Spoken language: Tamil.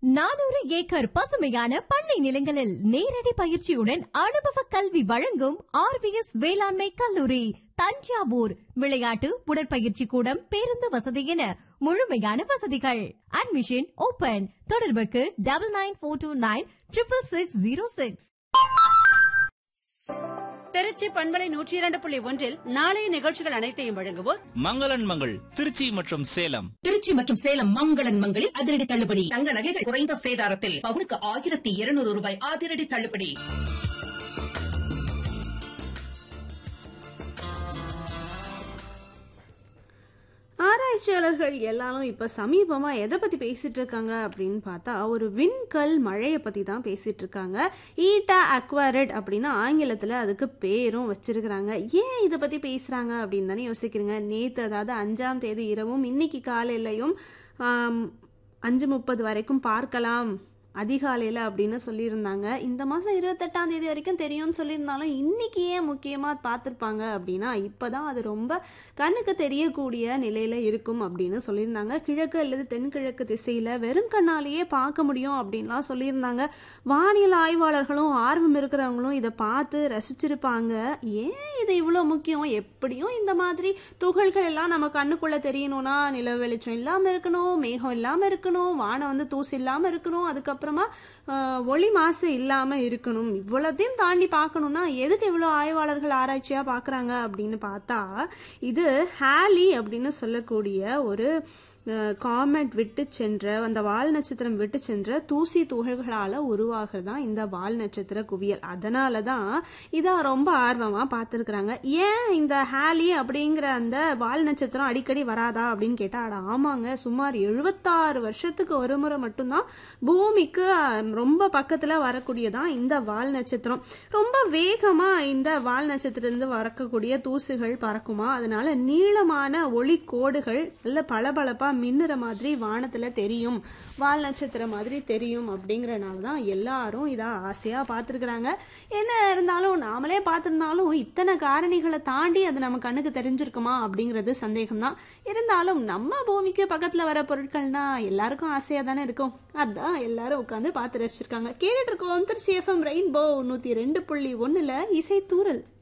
நானூறு ஏக்கர் பசுமையான பண்ணை நிலங்களில் நேரடி பயிற்சியுடன் அனுபவ கல்வி வழங்கும் ஆர்விஎஸ் வேளாண்மை கல்லூரி தஞ்சாவூர் விளையாட்டு உடற்பயிற்சி கூடம் பேருந்து வசதி என முழுமையான வசதிகள் அட்மிஷன் ஓபன் தொடர்புக்கு double nine four two nine triple six zero six Trichy பண்பலை நூற்றி இரண்டு புள்ளி ஒன்றில் நாளைய நிகழ்ச்சிகள் அனைத்தையும் வழங்குவோர் மங்களன் மங்கள் திருச்சி மற்றும் சேலம் திருச்சி மற்றும் சேலம் மங்களன் மங்களில் அதிரடி தள்ளுபடி தங்க நகைகள் குறைந்த சேதாரத்தில் பவுனுக்கு ஆயிரத்தி இருநூறு ரூபாய் அதிரடி தள்ளுபடி ஆராய்ச்சியாளர்கள் எல்லாரும் இப்போ சமீபமாக எதை பற்றி பேசிகிட்டு இருக்காங்க அப்படின்னு பார்த்தா ஒரு விண்கல் மழையை பற்றி தான் பேசிகிட்டு இருக்காங்க ஈட்டா அக்வாரட் அப்படின்னு ஆங்கிலத்தில் அதுக்கு பேரும் வச்சிருக்கிறாங்க ஏன் இதை பற்றி பேசுகிறாங்க அப்படின்னு தானே யோசிக்கிறீங்க நேற்று அதாவது அஞ்சாம் தேதி இரவும் இன்னைக்கு காலையிலையும் ஆம், அஞ்சு முப்பது வரைக்கும் பார்க்கலாம் அதிகாலையில் அப்படின்னு சொல்லியிருந்தாங்க இந்த மாதம் இருபத்தெட்டாம் தேதி வரைக்கும் தெரியும்னு சொல்லியிருந்தாலும் இன்னைக்கு ஏன் முக்கியமாக பார்த்துருப்பாங்க அப்படின்னா இப்போ தான் அது ரொம்ப கண்ணுக்கு தெரியக்கூடிய நிலையில் இருக்கும் அப்படின்னு சொல்லியிருந்தாங்க கிழக்கு அல்லது தென்கிழக்கு திசையில் வெறும் கண்ணாலேயே பார்க்க முடியும் அப்படின்லாம் சொல்லியிருந்தாங்க வானியல் ஆய்வாளர்களும் ஆர்வம் இருக்கிறவங்களும் இதை பார்த்து ரசிச்சிருப்பாங்க ஏன் இது இவ்வளோ முக்கியம் எப்படியும் இந்த மாதிரி துகள்கள் எல்லாம் நம்ம கண்ணுக்குள்ளே தெரியணும்னா நில வெளிச்சம் இல்லாமல் இருக்கணும் மேகம் இல்லாமல் இருக்கணும் வானம் வந்து தூசு இல்லாமல் இருக்கணும் அதுக்கப்புறமா ஆஹ், ஒளி மாசு இல்லாமல் இருக்கணும் இவ்வளோத்தையும் தாண்டி பார்க்கணும்னா எதுக்கு இவ்வளோ ஆய்வாளர்கள் ஆராய்ச்சியாக பார்க்குறாங்க அப்படின்னு பார்த்தா இது ஹேலி அப்படின்னு சொல்லக்கூடிய ஒரு காமெட் விட்டு சென்ற அந்த வால் நட்சத்திரம் விட்டு சென்ற தூசி துகள்களால் உருவாகிறது தான் இந்த வால் நட்சத்திர குவியல் அதனால தான் இதை ரொம்ப ஆர்வமாக பார்த்துருக்குறாங்க ஏன் இந்த ஹேலி அப்படிங்கிற அந்த வால் நட்சத்திரம் அடிக்கடி வராதா அப்படின்னு கேட்டால் அட ஆமாங்க சுமார் எழுபத்தாறு வருஷத்துக்கு ஒரு முறை மட்டும்தான் பூமிக்கு அஹ், ரொம்ப பக்கத்தில் வரக்கூடியதான் இந்த வால் நட்சத்திரம் ரொம்ப வேகமாக இந்த வால் நட்சத்திரத்திலிருந்து வரக்கூடிய தூசுகள் பறக்குமா அதனால நீளமான ஒளி கோடுகள் நல்ல பளபளப்பா மின்னுற மாதிரி வானத்துல தெரியும் வால் நட்சத்திரம் மாதிரி தெரியும் அப்படிங்கறனால தான் எல்லாரும் இதை ஆசையா பார்த்துருக்குறாங்க என்ன இருந்தாலும் நாமளே பார்த்துருந்தாலும் இத்தனை காரணிகளை தாண்டி அது நம்ம கண்ணுக்கு தெரிஞ்சிருக்குமா அப்படிங்கிறது சந்தேகம்தான் இருந்தாலும் நம்ம பூமிக்கு பக்கத்துல வர பொருட்கள்னா எல்லாருக்கும் ஆசையா தானே இருக்கும் அதான் எல்லாரும் உட்காந்து பார்த்து ரசிச்சிருக்காங்க கேட்டுட்டு இருக்கோம் திருச்சி எஃப்எம் ரெயின்போ நூத்தி ரெண்டு புள்ளி ஒண்ணுல இசை தூரல்